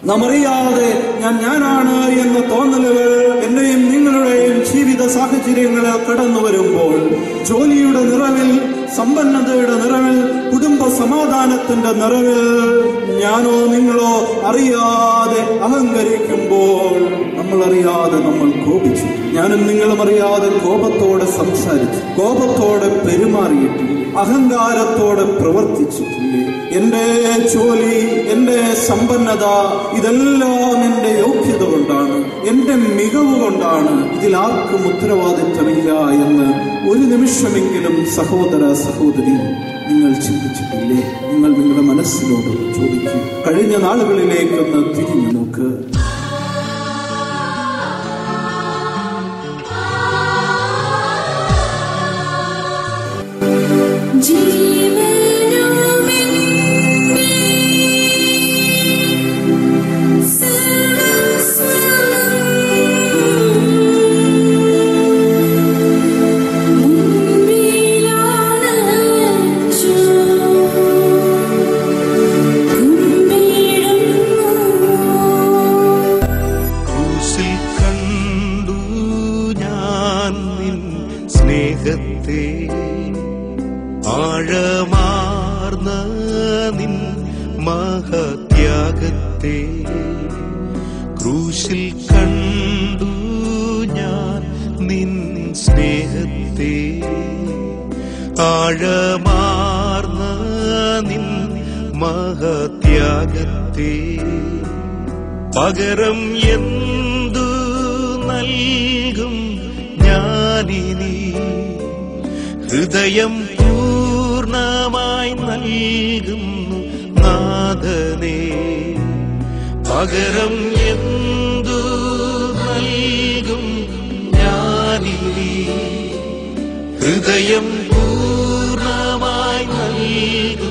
നാം അറിയാതെ ഞാൻ ഞാനാണ് എന്ന തോന്നലുകൾ എന്റെയും നിങ്ങളുടെയും ജീവിത സാഹചര്യങ്ങളിൽ കടന്നു വരുമ്പോൾ ജോലിയുടെ നിറവിൽ സമ്പന്നതയുടെ നിറവിൽ കുടുംബ സമാധാനത്തിന്റെ നിറവിൽ ഞാനോ നിങ്ങളോ അറിയാതെ അഹങ്കരിക്കുമ്പോൾ നമ്മൾ അറിയാതെ നമ്മൾ കോപിച്ചു ഞാനും നിങ്ങളും അറിയാതെ കോപത്തോടെ സംസാരിച്ചു കോപത്തോടെ പെരുമാറിയിട്ടില്ല അഹങ്കാരത്തോടെ പ്രവർത്തിച്ചിട്ടില്ലേ എന്റെ ജോലി എന്റെ സമ്പന്നത ഇതെല്ലാം എന്റെ യോഗ്യത കൊണ്ടാണ് എന്റെ മികവ് കൊണ്ടാണ് ഇതിൽ ആർക്കും ഉത്തരവാദിത്തമില്ല എന്ന് ഒരു നിമിഷമെങ്കിലും സഹോദര സഹോദരി നിങ്ങൾ ചിന്തിച്ചിട്ടില്ലേ നിങ്ങൾ നിങ്ങളുടെ മനസ്സിനോട് ചോദിക്കും കഴിഞ്ഞ നാളുകളിലേക്കൊന്ന് തിരിഞ്ഞു നോക്ക് ക്രൂശിൽ കണ്ടു ഞാൻ നിൻ സ്നേഹത്തെ ആഴമാർന്ന നിൻ മഹത്യാഗത്തെ ക്രൂശിൽ കണ്ടു ഞാൻ നിൻ സ്നേഹത്തെ ആഴമാർന്ന നിൻ മഹത്യാഗത്തെ പകരം എന്തു നൽകും ഞാനിനി ഹൃദയം പൂർണ്ണമായി നൽകുന്നു നാഥനെ പകരം എന്തു നൽകും ഞാനിനി ഹൃദയം പൂർണ്ണമായി നൽകുന്നു